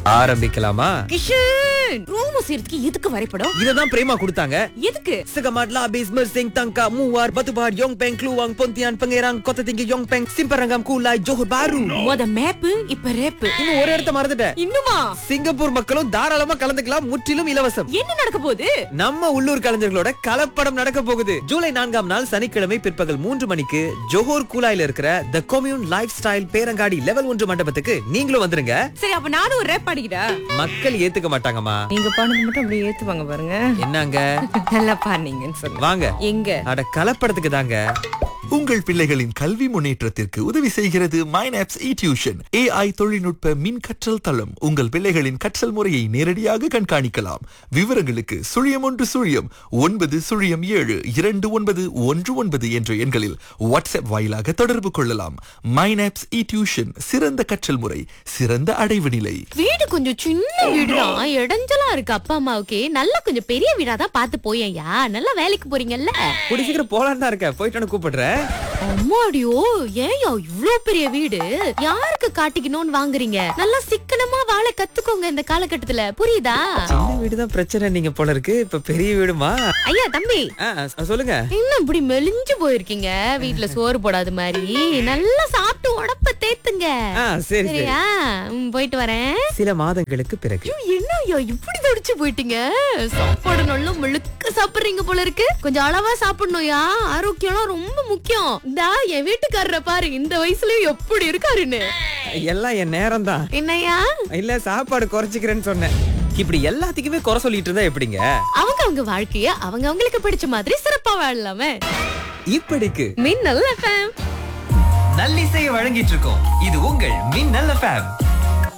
ஆரம்பிக்கலாமா கிஷன் ரூம் செய்யறதுக்கு எதுக்கு வரைபடம் இததான் பிரேமா கொடுத்தாங்க எதுக்கு Segamat Labis Mersing Tangka Muar Batubar Yong Peng Kluang Pontian Pangerang Kota Tinggi Yong Peng Simparangam Kulai Johor Bahru மொத மேப்பு இப்ப ரேப்பு இன்னும் ஒரு இடத்த மறந்துட்டேன் இன்னுமா சிங்கப்பூர் மக்களும் தாராளமா கலந்துக்கலாம் முற்றிலும் இலவசம் என்ன நடக்க போகுது நம்ம உள்ளூர் கலைஞர்களோட கலப்படம் நடக்க போகுது ஜூலை நான்காம் நாள் சனிக்கிழமை பிற்பகல் மூன்று மணிக்கு ஜோஹர் கூலாயில இருக்கிற த கொம்யூன் லைஃப் ஸ்டைல் பேரங்காடி லெவல் ஒன்று மண்டபத்துக்கு நீங்களும் வந்துருங்க சரி அப்ப நானும் ஒரு ரேப் பாடிக்கிறா மக்கள் ஏத்துக்க மாட்டாங்கம்மா நீங்க பாடுறது மட்டும் அப்படியே ஏத்துவாங்க பாருங்க என்னங்க நல்லா பாடுனீங்கன்னு சொல்லுங்க வாங்க எங்க அட கலப்படத்துக்கு தாங்க உங்கள் பிள்ளைகளின் கல்வி முன்னேற்றத்திற்கு உதவி செய்கிறது மைனாப்ஸ் இ டியூஷன் ஏஐ தொழில்நுட்ப மின் கற்றல் தளம் உங்கள் பிள்ளைகளின் கற்றல் முறையை நேரடியாக கண்காணிக்கலாம் விவரங்களுக்கு சுழியம் ஒன்று சுழியம் ஒன்பது சுழியம் ஏழு இரண்டு ஒன்பது ஒன்று ஒன்பது என்ற எண்களில் வாட்ஸ்அப் வாயிலாக தொடர்பு கொள்ளலாம் மைனாப்ஸ் இ டியூஷன் சிறந்த கற்றல் முறை சிறந்த அடைவு நிலை வீடு கொஞ்சம் சின்ன வீடுதான் இடைஞ்சலா இருக்கு அப்பா அம்மாவுக்கு நல்லா கொஞ்சம் பெரிய வீடா தான் பார்த்து போயேன்யா நல்லா வேலைக்கு போறீங்கல்ல கூடி சீக்கிரம் போலான்னு தான் இருக்க போயிட்டு கூப்பிடுறேன் அம்மாடியோ ஏன்யா இவ்ளோ பெரிய வீடு யாருக்கு காட்டிக்கணும்னு வாங்குறீங்க நல்லா சிக்கனமா வாழ கத்துக்கோங்க இந்த காலகட்டத்துல புரியுதா சின்ன வீடுதான் பிரச்சனை நீங்க போல இருக்கு இப்ப பெரிய வீடுமா ஐயா தம்பி ஆ, சொல்லுங்க இன்னும் இப்படி மெலிஞ்சு போயிருக்கீங்க வீட்ல சோறு போடாத மாதிரி நல்லா சாப்பிட்டு உடப்ப தேத்துங்க ஆ, சரி சரி சரியா ம், போயிட்டு வரேன் சில மாதங்களுக்கு பிறகு என்ன ஐயா இப்படி தடிச்சு போயிட்டீங்க சாப்பாடு நல்லா முழுக்க சாப்பிடுறீங்க போல இருக்கு கொஞ்சம் அளவா சாப்பிடணும்யா ஆரோக்கியம்லாம் ரொம்ப முக்கியம் இந்தா என் வீட்டுக்காரரை பாரு இந்த வயசுலயும் எப்படி இருக்காருன்னு எல்லாம் என் நேரம் தான் என்னய்யா இல்ல சாப்பாடு குறைச்சிக்கிறேன்னு சொன்னேன் இப்படி எல்லாத்துக்குமே குறை சொல்லிட்டு இருந்தா எப்படிங்க அவங்க அவங்க வாழ்க்கைய அவங்க அவங்களுக்கு பிடிச்ச மாதிரி சிறப்பா வாழலாமே இப்படிக்கு மின்னல் எஃப்எம் நல்லிசையை வழங்கிட்டு இருக்கோம் இது உங்கள் மின்னல் எஃப்எம்